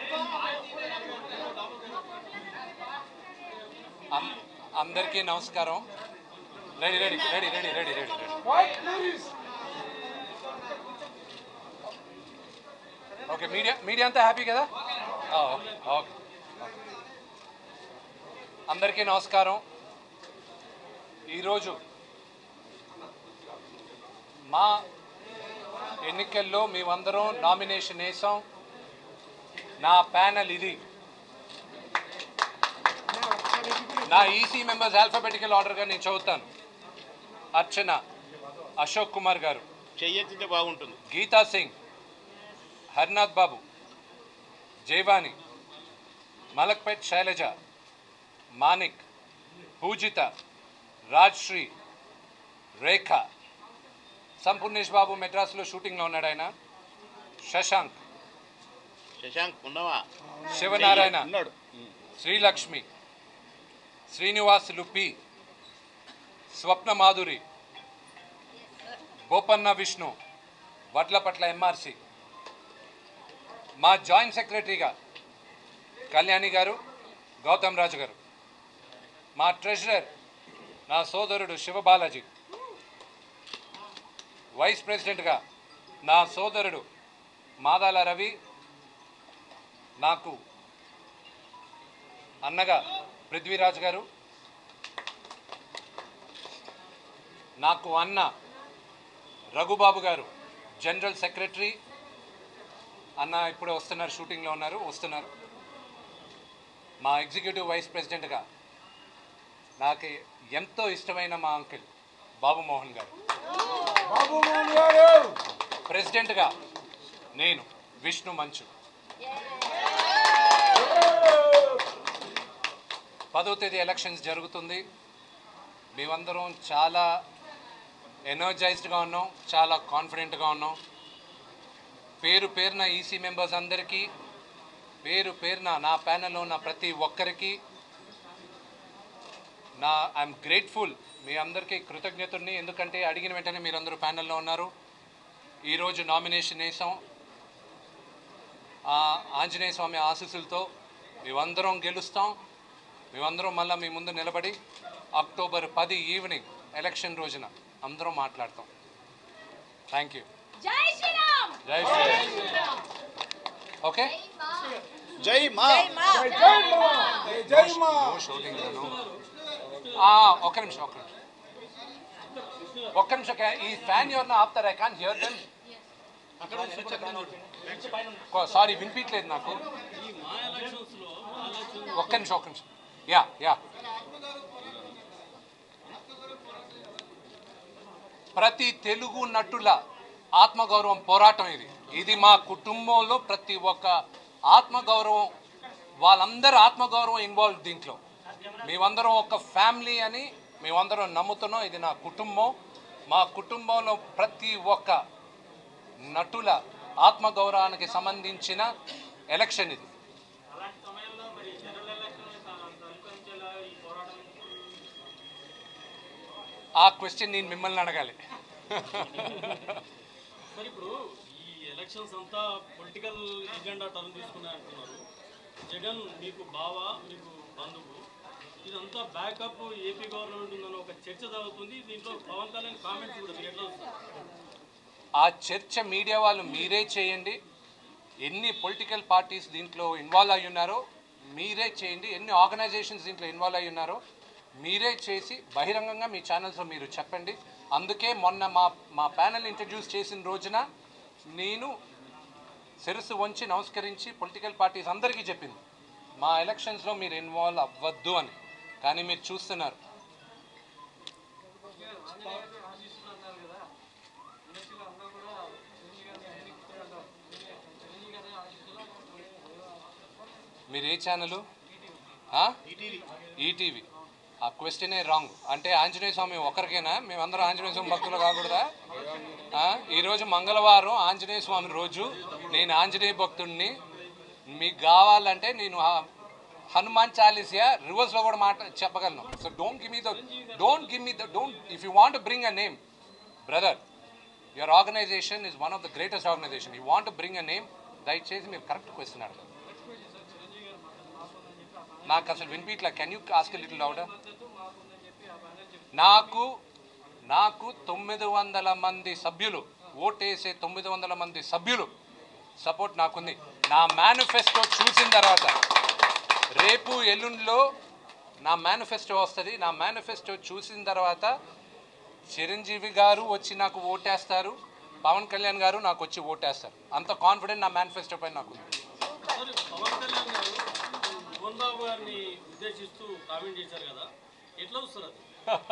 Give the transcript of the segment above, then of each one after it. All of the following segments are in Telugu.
అం- అందరికీ నమస్కారం ready ready ready ready ready ready okay media media అంతా హ్యాపీ కదా ఆ, ఓకే ఓకే అందరికీ నమస్కారం ఈరోజు మా ఎన్నికల్లో మేమందరం నామినేషన్ వేసాం నా ప్యానల్ ఇది నా ఈసీ మెంబర్స్ ఆల్ఫాబెటికల్ ఆర్డర్గా నేను చదువుతాను అర్చన అశోక్ కుమార్ గారు చెయ్యెత్తితే బాగుంటుంది గీతా సింగ్ హర్నాథ్ బాబు జైవాని మలక్పేట్ శైలజ మానిక్ పూజిత రాజ్శ్రీ రేఖ సంపూర్ణేష్ బాబు మెడ్రాస్లో షూటింగ్లో ఉన్నాడు ఆయన శశాంక్ శశాంక్ ఉన్నావా శివనారాయణ ఉన్నాడు శ్రీలక్ష్మి శ్రీనివాసులు పి స్వప్న మాధురి బోపన్న విష్ణు వడ్లపట్ల ఎంఆర్సి మా జాయింట్ సెక్రటరీగా కళ్యాణి గారు గౌతమ్ రాజు గారు మా ట్రెజరర్ నా సోదరుడు శివబాలాజీ వైస్ ప్రెసిడెంట్గా నా సోదరుడు మాదాల రవి నాకు అన్నగా పృథ్వీరాజ్ గారు నాకు అన్న రఘుబాబు గారు జనరల్ సెక్రటరీ అన్న ఇప్పుడే వస్తున్నారు షూటింగ్లో ఉన్నారు వస్తున్నారు మా ఎగ్జిక్యూటివ్ వైస్ ప్రెసిడెంట్గా నాకు ఎంతో ఇష్టమైన మా అంకిల్ బాబు మోహన్ గారు ప్రెసిడెంట్గా నేను విష్ణు మంచు పదో తేదీ ఎలక్షన్స్ జరుగుతుంది మేమందరం చాలా ఎనర్జైజ్డ్గా ఉన్నాం చాలా కాన్ఫిడెంట్గా ఉన్నాం పేరు పేరున ఈసీ మెంబర్స్ అందరికీ పేరు పేరున నా ప్యానెల్లో ఉన్న ప్రతి ఒక్కరికి నా ఐఎమ్ గ్రేట్ఫుల్ మీ అందరికీ కృతజ్ఞతని ఎందుకంటే అడిగిన వెంటనే మీరందరూ ప్యానెల్లో ఉన్నారు ఈరోజు నామినేషన్ వేసాం ఆ ఆంజనేయ స్వామి ఆశీస్సులతో మేమందరం గెలుస్తాం మేమందరం మళ్ళీ మీ ముందు నిలబడి అక్టోబర్ పది ఈవినింగ్ ఎలక్షన్ రోజున అందరం మాట్లాడతాం థ్యాంక్ యూ జై శ్రీరామ్ జై శ్రీరామ్ ఓకే జై మా షూటింగ్ ఒక్క నిమిషం ఒక్క నిమిషం ఒక్క నిమిషం కా- ఈ ఫ్యాన్ ఎవరిన ఆపుతారా I can't hear them sorry వినిపించలేదు నాకు ఒక్క నిమిషం ఒక్క నిమిషం యా యా ప్రతి తెలుగు నటుల ఆత్మగౌరవం పోరాటం ఇది ఇది మా కుటుంబంలో ప్రతి ఒక్క ఆత్మగౌరవం వాళ్ళందరూ ఆత్మగౌరవం ఇన్వాల్వ్ దీంట్లో మేమందరం ఒక ఫ్యామిలీ అని మేమందరం నమ్ముతున్నాం ఇది నా కుటుంబం మా కుటుంబంలో ప్రతి ఒక్క నటుల ఆత్మగౌరవానికి సంబంధించిన ఎలక్షన్ ఇది ఆ క్వశ్చన్ నేను మిమ్మల్ని అడగాలి మరి ఇప్పుడు ఈ ఎలక్షన్స్ అంతా పొలిటికల్ ఎజెండా టర్న్ తీసుకున్నాయి అంటున్నారు జగన్ మీకు బావ మీకు బంధువు ఇదంతా బ్యాకప్ ఏపీ గవర్నమెంట్ ఉందని ఒక చర్చ జరుగుతుంది దీంట్లో పవన్ కళ్యాణ్ కామెంట్స్ కూడా మీరు ఎట్లా చూస్తారు? ఆ చర్చ మీడియా వాళ్ళు మీరే చేయండి ఎన్ని పొలిటికల్ పార్టీస్ దీంట్లో ఇన్వాల్వ్ అయి ఉన్నారో మీరే చేయండి ఎన్ని ఆర్గనైజేషన్స్ దీంట్లో ఇన్వాల్వ్ అయి ఉన్నారో మీరే చేసి బహిరంగంగా మీ ఛానల్స్లో మీరు చెప్పండి అందుకే మొన్న మా మా ప్యానల్ ఇంట్రడ్యూస్ చేసిన రోజున నేను శిరస్సు వంచి నమస్కరించి పొలిటికల్ పార్టీస్ అందరికీ చెప్పింది మా ఎలక్షన్స్లో మీరు ఇన్వాల్వ్ అవ్వద్దు అని కానీ మీరు చూస్తున్నారు మీరు ఏ ఛానల్ ఈటీవీ ఆ క్వశ్చనే రాంగ్ అంటే ఆంజనేయ స్వామి ఒకరికేనా మేమందరం ఆంజనేయ స్వామి భక్తులు కాకూడదా ఆ? ఈరోజు మంగళవారం ఆంజనేయ స్వామి రోజు నేను ఆంజనేయ భక్తుడిని మీకు కావాలంటే నేను ఆ హనుమాన్ చాలీసియా రివర్స్లో కూడా మాట చెప్పగలను so don't give me the don't give me the don't if you want bring a name brother your organization is one of the greatest organization you want bring a name దయచేసి మీరు కరెక్ట్ క్వశ్చన్ అడగండి నాకు అసలు వినిపించట్లా can you ask little louder నాకు నాకు తొమ్మిది వందల మంది సభ్యులు ఓటేసే తొమ్మిది వందల మంది సభ్యులు సపోర్ట్ నాకుంది నా మేనిఫెస్టో చూసిన తర్వాత రేపు ఎల్లుండిలో నా మేనిఫెస్టో వస్తుంది నా మేనిఫెస్టో చూసిన తర్వాత చిరంజీవి గారు వచ్చి నాకు ఓటేస్తారు పవన్ కళ్యాణ్ గారు నాకు వచ్చి ఓటేస్తారు అంత కాన్ఫిడెంట్ నా మేనిఫెస్టో పైన నాకు ఉంది సార్ పవన్ కళ్యాణ్ గారు మోహన్ బాబు గారిని ఉద్దేశిస్తూ కామెంట్ చేశారు కదా ఎట్లా వస్తారు అది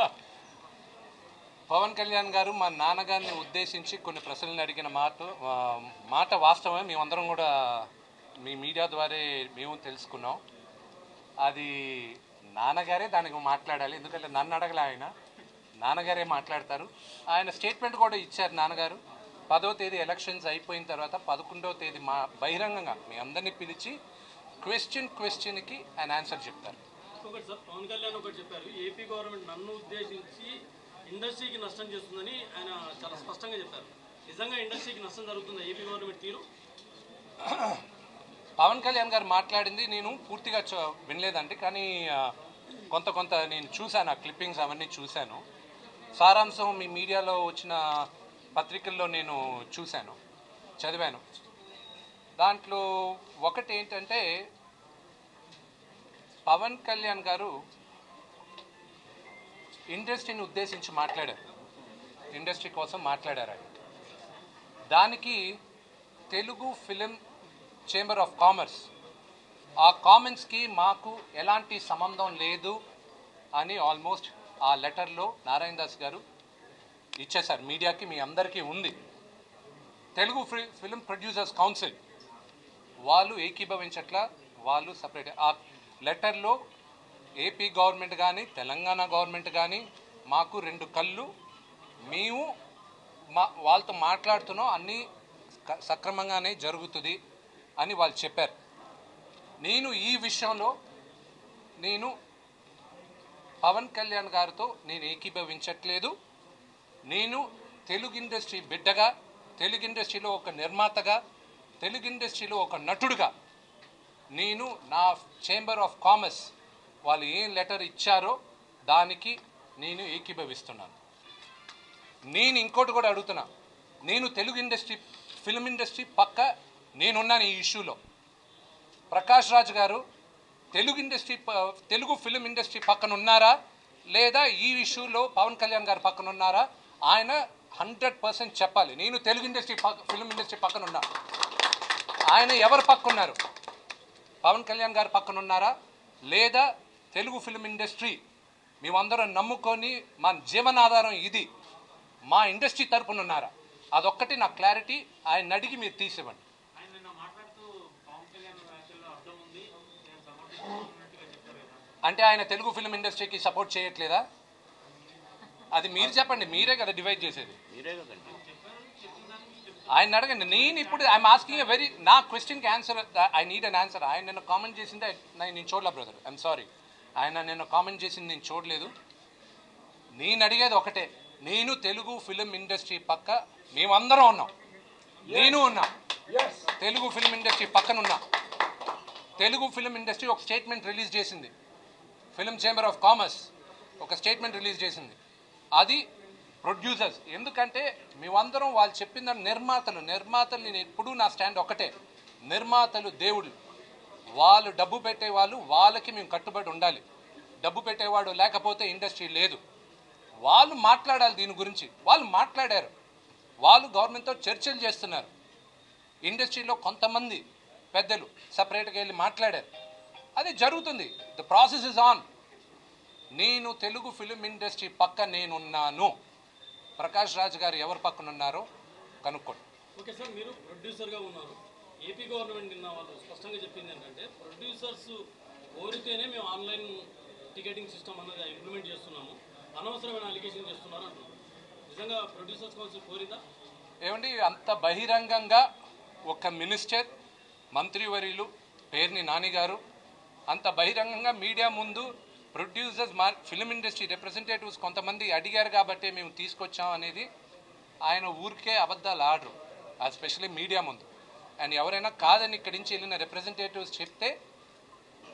పవన్ కళ్యాణ్ గారు మా నాన్నగారిని ఉద్దేశించి కొన్ని ప్రశ్నలు అడిగిన మాట ఆ, మాట వాస్తవమే మేమందరం కూడా మీ మీడియా ద్వారా మేము తెలుసుకున్నాం అది నాన్నగారే దానికి మాట్లాడాలి ఎందుకంటే నన్ను అడగలే ఆయన నాన్నగారే మాట్లాడతారు ఆయన స్టేట్మెంట్ కూడా ఇచ్చారు నాన్నగారు పదో తేదీ ఎలక్షన్స్ అయిపోయిన తర్వాత పదకొండవ తేదీ మా బహిరంగంగా మీ అందరినీ పిలిచి క్వశ్చన్ క్వశ్చన్కి ఆయన ఆన్సర్ చెప్తారు ఇంకొకటి సార్ పవన్ కళ్యాణ్ ఒకటి చెప్పారు ఏపీ గవర్నమెంట్ నన్ను ఉద్దేశించి ఇండస్ట్రీకి నష్టం చేస్తుందని ఆయన చాలా స్పష్టంగా చెప్పారు నిజంగా ఇండస్ట్రీకి నష్టం జరుగుతుందా ఏపీ గవర్నమెంట్ తీరు పవన్ కళ్యాణ్ గారు మాట్లాడింది నేను పూర్తిగా చ- వినలేదండి కానీ ఆ, కొంత కొంత నేను చూశాను ఆ క్లిప్పింగ్స్ అవన్నీ చూశాను సారాంశం మీ మీడియాలో వచ్చిన పత్రికల్లో నేను చూశాను చదివాను దాంట్లో ఒకటి ఏంటంటే పవన్ కళ్యాణ్ గారు ఇండస్ట్రీని ఉద్దేశించి మాట్లాడారు ఇండస్ట్రీ కోసం మాట్లాడారు ఆయన దానికి Telugu film chamber of commerce ఆ కామెంట్స్కి మాకు ఎలాంటి సంబంధం లేదు అని ఆల్మోస్ట్ ఆ లెటర్లో నారాయణ దాస్ గారు ఇచ్చేశారు మీడియాకి మీ అందరికీ ఉంది తెలుగు ఫి- ఫిలిం ప్రొడ్యూసర్స్ కౌన్సిల్ వాళ్ళు ఏకీభవించట్ల వాళ్ళు సపరేట్ ఆ లెటర్లో ఏపీ గవర్నమెంట్ కానీ తెలంగాణ గవర్నమెంట్ కానీ మాకు రెండు కళ్ళు మేము మా వాళ్ళతో మాట్లాడుతున్నాం అన్నీ క- సక్రమంగానే జరుగుతుంది అని వాళ్ళు చెప్పారు నేను ఈ విషయంలో నేను పవన్ కళ్యాణ్ గారితో నేను ఏకీభవించట్లేదు నేను తెలుగు ఇండస్ట్రీ బిడ్డగా తెలుగు ఇండస్ట్రీలో ఒక నిర్మాతగా తెలుగు ఇండస్ట్రీలో ఒక నటుడుగా నేను నా చేంబర్ ఆఫ్ కామర్స్ వాళ్ళు ఏం లెటర్ ఇచ్చారో దానికి నేను ఏకీభవిస్తున్నాను నేను ఇంకోటి కూడా అడుగుతున్నా నేను తెలుగు ఇండస్ట్రీ ఫిల్మ్ ఇండస్ట్రీ పక్క నేనున్నాను ఈ ఇష్యూలో ప్రకాష్ రాజ్ గారు తెలుగు ఇండస్ట్రీ ప- తెలుగు ఫిల్మ్ ఇండస్ట్రీ పక్కన ఉన్నారా లేదా ఈ ఇష్యూలో పవన్ కళ్యాణ్ గారు పక్కన ఉన్నారా ఆయన హండ్రెడ్ పర్సెంట్ చెప్పాలి నేను తెలుగు ఇండస్ట్రీ పక్క ఫిల్మ్ ఇండస్ట్రీ పక్కన ఉన్నా ఆయన ఎవరు పక్క ఉన్నారు పవన్ కళ్యాణ్ గారు పక్కన ఉన్నారా లేదా తెలుగు ఫిల్మ్ ఇండస్ట్రీ మేమందరం నమ్ముకొని మా జీవనాధారం ఇది మా ఇండస్ట్రీ తరపున ఉన్నారా అదొక్కటి నా క్లారిటీ ఆయన అడిగి మీరు తీసివ్వండి ఆయన నిన్న మాట్లాడుతూ పవన్ కళ్యాణ్ వ్యాఖ్యల్లో అర్థం ఉంది నేను సపోర్ట్ చేస్తున్నట్టుగా చెప్పారు కదా అంటే ఆయన తెలుగు ఫిల్మ్ ఇండస్ట్రీకి సపోర్ట్ చేయట్లేదా అది మీరు చెప్పండి మీరే కదా డివైడ్ చేసేది మీరే కదండి ఆయన అడగండి నేను ఇప్పుడు ఐఎమ్ ఆస్కింగ్ ఎ వెరీ నా క్వశ్చన్కి answer I need an answer ఆయన నిన్న కామెంట్ చేసిందే నేను నేను చూడలే బ్రదర్ ఐఎమ్ సారీ ఆయన నిన్న కామెంట్ చేసింది నేను చూడలేదు నేను అడిగేది ఒకటే నేను తెలుగు ఫిలిం ఇండస్ట్రీ పక్క మేమందరం ఉన్నాం నేను ఉన్నా తెలుగు ఫిలిం ఇండస్ట్రీ పక్కన ఉన్నా తెలుగు ఫిలిం ఇండస్ట్రీ ఒక స్టేట్మెంట్ రిలీజ్ చేసింది ఫిలిం చేంబర్ ఆఫ్ కామర్స్ ఒక స్టేట్మెంట్ రిలీజ్ చేసింది అది ప్రొడ్యూసర్స్ ఎందుకంటే మేమందరం వాళ్ళు చెప్పిన నిర్మాతలు నిర్మాతలు నేను ఎప్పుడూ నా స్టాండ్ ఒకటే నిర్మాతలు దేవుళ్ళు వాళ్ళు డబ్బు పెట్టే వాళ్ళు వాళ్ళకి మేము కట్టుబడి ఉండాలి డబ్బు పెట్టేవాడు లేకపోతే ఇండస్ట్రీ లేదు వాళ్ళు మాట్లాడాలి దీని గురించి వాళ్ళు మాట్లాడారు వాళ్ళు గవర్నమెంట్తో చర్చలు చేస్తున్నారు ఇండస్ట్రీలో కొంతమంది పెద్దలు సపరేట్గా వెళ్ళి మాట్లాడారు అది జరుగుతుంది ద ప్రాసెస్ ఇస్ ఆన్ నేను తెలుగు ఫిలిం ఇండస్ట్రీ పక్క నేనున్నాను ప్రకాష్ రాజ్ గారు ఎవరి పక్కన ఉన్నారో కనుక్కోండి ఓకే సార్ మీరు ప్రొడ్యూసర్గా ఉన్నారు ఏపీ గవర్నమెంట్ నిన్న వాళ్ళు స్పష్టంగా చెప్పింది ఏంటంటే ప్రొడ్యూసర్స్ కోరితేనే మేము ఆన్లైన్ టికెటింగ్ సిస్టమ్ అన్నది ఇంప్లిమెంట్ చేస్తున్నాము అనవసరమైన అలిగేషన్ చేస్తున్నారు అంటున్నారు నిజంగా ప్రొడ్యూసర్స్ కౌన్సిల్ కోరిందా ఏమండి అంత బహిరంగంగా ఒక మినిస్టర్ మంత్రివర్యులు పేర్ని నాని గారు అంత బహిరంగంగా మీడియా ముందు ప్రొడ్యూసర్స్ మా ఫిలిం ఇండస్ట్రీ రిప్రజెంటేటివ్స్ కొంతమంది అడిగారు కాబట్టి మేము తీసుకొచ్చాం అనేది ఆయన ఊరికే అబద్ధాలు ఆడరు అది స్పెషల్లీ మీడియా ముందు అండ్ ఎవరైనా కాదని ఇక్కడి నుంచి వెళ్ళిన రిప్రజెంటేటివ్స్ చెప్తే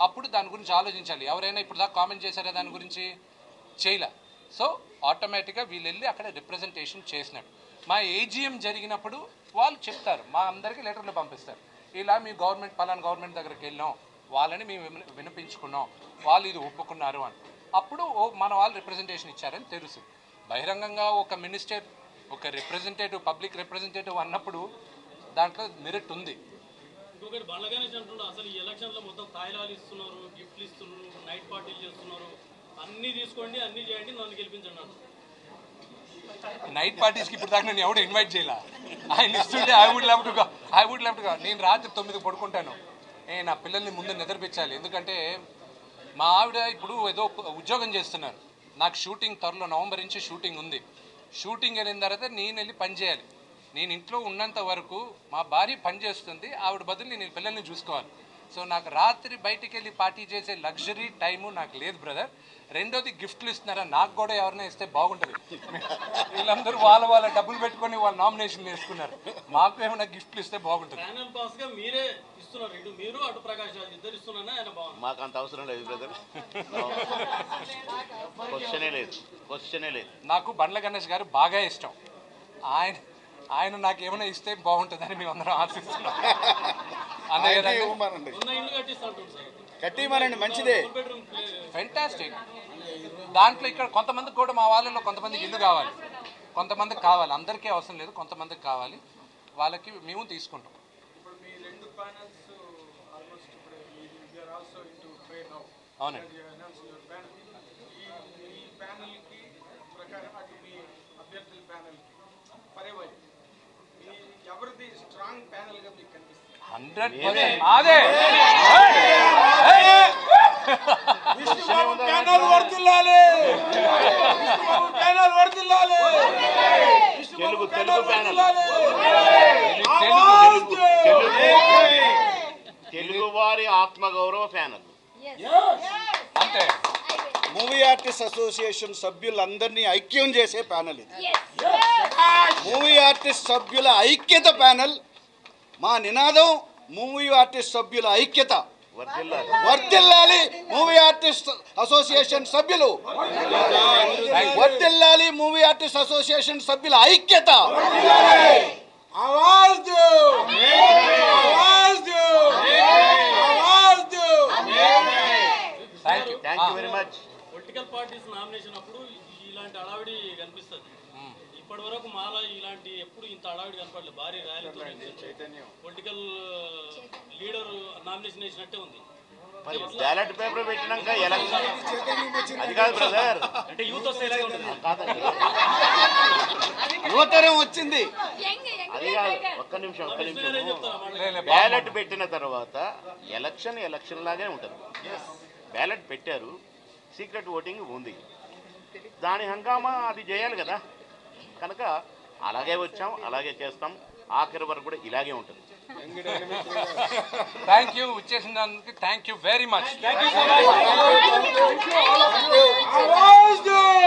అప్పుడు దాని గురించి ఆలోచించాలి ఎవరైనా ఇప్పుడు దాకా కామెంట్ చేశారా దాని గురించి చేయలే సో ఆటోమేటిక్గా వీళ్ళు వెళ్ళి అక్కడ రిప్రజెంటేషన్ చేసినట్టు మా ఏజిఎం జరిగినప్పుడు వాళ్ళు చెప్తారు మా అందరికీ లెటర్లు పంపిస్తారు ఇలా మీ గవర్నమెంట్ పలానా గవర్నమెంట్ దగ్గరికి వెళ్ళాం వాళ్ళని మేము విన- వినిపించుకున్నాం వాళ్ళు ఇది ఒప్పుకున్నారు అని అప్పుడు ఓ మన వాళ్ళు రిప్రజెంటేషన్ ఇచ్చారని తెలుసు బహిరంగంగా ఒక మినిస్టర్ ఒక రిప్రజెంటేటివ్ పబ్లిక్ రిప్రజెంటేటివ్ అన్నప్పుడు దాంట్లో మెరిట్ ఉంది ఇంకొకటి బండ్ల గణేష్ అంటుండే అసలు ఈ ఎలక్షన్లో మొత్తం తాయిలాలు ఇస్తున్నారు గిఫ్ట్లు ఇస్తున్నారు నైట్ పార్టీలు చేస్తున్నారు అన్నీ తీసుకోండి అన్నీ చేయండి నన్ను గెలిపించండి అంటారు నైట్ పార్టీస్కి ఇప్పుడు దాకా నేను ఎవడు ఇన్వైట్ చేయాల ఆయన ఇస్తుంటే I would love to go I would love to go నేను రాత్రి తొమ్మిది పడుకుంటాను ఏ నా పిల్లల్ని ముందు నిద్రపించాలి ఎందుకంటే మా ఆవిడ ఇప్పుడు ఏదో ఉద్యోగం చేస్తున్నారు నాకు షూటింగ్ త్వరలో నవంబర్ నుంచి షూటింగ్ ఉంది షూటింగ్ వెళ్ళిన తర్వాత నేను వెళ్ళి పని చేయాలి నేను ఇంట్లో ఉన్నంత వరకు మా భార్య పని చేస్తుంది ఆవిడ బదులు నేను పిల్లల్ని చూసుకోవాలి సో నాకు రాత్రి బయటికి వెళ్ళి పార్టీ చేసే లగ్జరీ టైము నాకు లేదు బ్రదర్ రెండోది గిఫ్ట్లు ఇస్తున్నారా నాకు కూడా ఎవరైనా ఇస్తే బాగుంటుంది వీళ్ళందరూ వాళ్ళ వాళ్ళ డబ్బులు పెట్టుకొని వాళ్ళ నామినేషన్ వేసుకున్నారు మాకు ఏమైనా గిఫ్ట్లు ఇస్తే బాగుంటుంది ప్యానల్ పాస్ గా మీరే ఇస్తున్నారు ఇటు మీరు అటు ప్రకాష్ రాజ్ ఇద్దరు ఇస్తున్నారా ఆయన బాగుంది మాకు అంత అవసరం లేదు బ్రదర్ క్వశ్చనే లేదు క్వశ్చనే లేదు నాకు బండ్ల గణేష్ గారు బాగా ఇష్టం ఆయన ఆయన నాకు ఏమైనా ఇస్తే బాగుంటుందని మేము అందరం ఆశిస్తున్నాం అంతే ఆయనకే కదండి ఇవ్వమనండి ఉన్న ఇల్లు కట్టిస్తా అంటుంది సార్ కట్టిమనండి మంచిదే డబుల్ బెడ్రూమ్ ఫెంటాస్టిక్ దాంట్లో ఇక్కడ కొంతమందికి కూడా మా వాళ్ళలో కొంతమందికి ఇల్లు కావాలి కొంతమందికి కావాలి అందరికీ అవసరం లేదు కొంతమందికి కావాలి వాళ్ళకి మేము తీసుకుంటాం ఇప్పుడు మీ రెండు ప్యానల్స్ ఆల్మోస్ట్ ఇప్పుడు you're also into trade now అవునండి అనౌన్స్ యువర్ ప్యానల్ ఈ ఈ ప్యానల్కి ప్రకారం అది మీ అభ్యర్థుల ప్యానల్కి పరేవాయి మీ ఎవరిది స్ట్రాంగ్ ప్యానల్గా మీకు కనిపిస్తుంది హండ్రెడ్ పర్సెంట్ అదే ప్యానల్ వర్తిల్లాలి ప్యానల్ వర్తిల్లాలి తెలుగు తెలుగు ప్యానల్ తెలుగు వారి ఆత్మగౌరవ ప్యానల్ అంతే మూవీ ఆర్టిస్ట్ అసోసియేషన్ సభ్యులందరినీ ఐక్యం చేసే ప్యానల్ ఇది మూవీ ఆర్టిస్ట్ సభ్యుల ఐక్యత ప్యానల్ మా నినాదం మూవీ ఆర్టిస్ట్ సభ్యుల ఐక్యత వర్జిల్లాలి వర్తిల్లాలి మూవీ ఆర్టిస్ట్ అసోసియేషన్ సభ్యులు వర్తిల్లాలి మూవీ ఆర్టిస్ట్ అసోసియేషన్ సభ్యుల ఐక్యత आवाज दो आवाज दो आवाज दो thank you thank you very much political parties nomination అప్పుడు ఇలాంటి హడావిడి కనిపిస్తుంది ఇప్పటి వరకు మాల ఇలాంటి ఎప్పుడు ఇంత హడావిడి కనపడలేదు భారీ ర్యాలీతో పొలిటికల్ లీడర్ నామినేషన్ వేసినట్టే ఉంది మరి బ్యాలెట్ పేపర్ పెట్టినాక ఎలక్షన్ అది కాదు బ్రదర్ అంటే యూత్ వస్తే ఇలాగే ఉంటుంది కాదండి యువతరం వచ్చింది అది కాదు ఒక్క నిమిషం ఒక్క నిమిషం చెప్తారా మాట లే, లే, బ్యాలెట్ పెట్టిన తర్వాత ఎలక్షన్ ఎలక్షన్ లాగే ఉంటుంది బ్యాలెట్ పెట్టారు సీక్రెట్ ఓటింగ్ ఉంది దాని హంగామా అది చేయాలి కదా కనుక అలాగే వచ్చాం అలాగే చేస్తాం ఆఖరి వరకు కూడా ఇలాగే ఉంటుంది థ్యాంక్ యూ ఇచ్చేసినందుకు థ్యాంక్ యూ వెరీ మచ్ आवाज दो